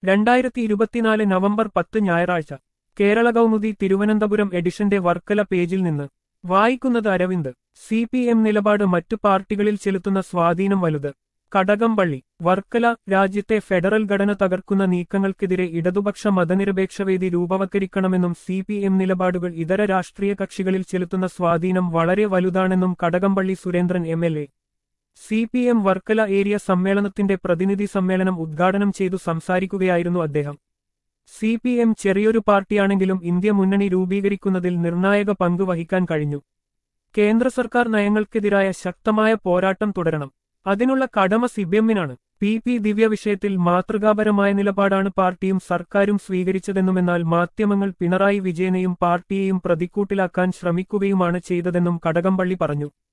രണ്ടായിരത്തി ഇരുപത്തിനാല് നവംബർ പത്ത് ഞായറാഴ്ച കേരള കൗമുദി തിരുവനന്തപുരം എഡിഷന്റെ വർക്കല പേജിൽ നിന്ന് വായിക്കുന്നത് അരവിന്ദ് സി പി എം നിലപാട് മറ്റു പാർട്ടികളിൽ ചെലുത്തുന്ന സ്വാധീനം വലുത് കടകംപള്ളി വർക്കല രാജ്യത്തെ ഫെഡറൽ ഘടന തകർക്കുന്ന നീക്കങ്ങൾക്കെതിരെ ഇടതുപക്ഷ മതനിരപേക്ഷവേദി രൂപവത്കരിക്കണമെന്നും സി പി എം നിലപാടുകൾ ഇതര രാഷ്ട്രീയ കക്ഷികളിൽ ചെലുത്തുന്ന സ്വാധീനം വളരെ വലുതാണെന്നും Kadakampally Surendran M L A C P M Varkala area സമ്മേളനത്തിന്റെ പ്രതിനിധി സമ്മേളനം ഉദ്ഘാടനം ചെയ്തു സംസാരിക്കുകയായിരുന്നു അദ്ദേഹം സി പി എം ചെറിയൊരു പാർട്ടിയാണെങ്കിലും ഇന്ത്യ മുന്നണി രൂപീകരിക്കുന്നതിൽ നിർണായക പങ്ക് വഹിക്കാൻ കഴിഞ്ഞു കേന്ദ്ര സർക്കാർ നയങ്ങൾക്കെതിരായ ശക്തമായ പോരാട്ടം തുടരണം അതിനുള്ള കടമ സിബിഎമ്മിനാണ് പി പി ദിവ്യ വിഷയത്തിൽ മാതൃകാപരമായ നിലപാടാണ് പാർട്ടിയും സർക്കാരും സ്വീകരിച്ചതെന്നുമെന്നാൽ മാധ്യമങ്ങൾ പിണറായി വിജയനെയും പാർട്ടിയെയും പ്രതിക്കൂട്ടിലാക്കാൻ ശ്രമിക്കുകയുമാണ് ചെയ്തതെന്നും കടകംപള്ളി പറഞ്ഞു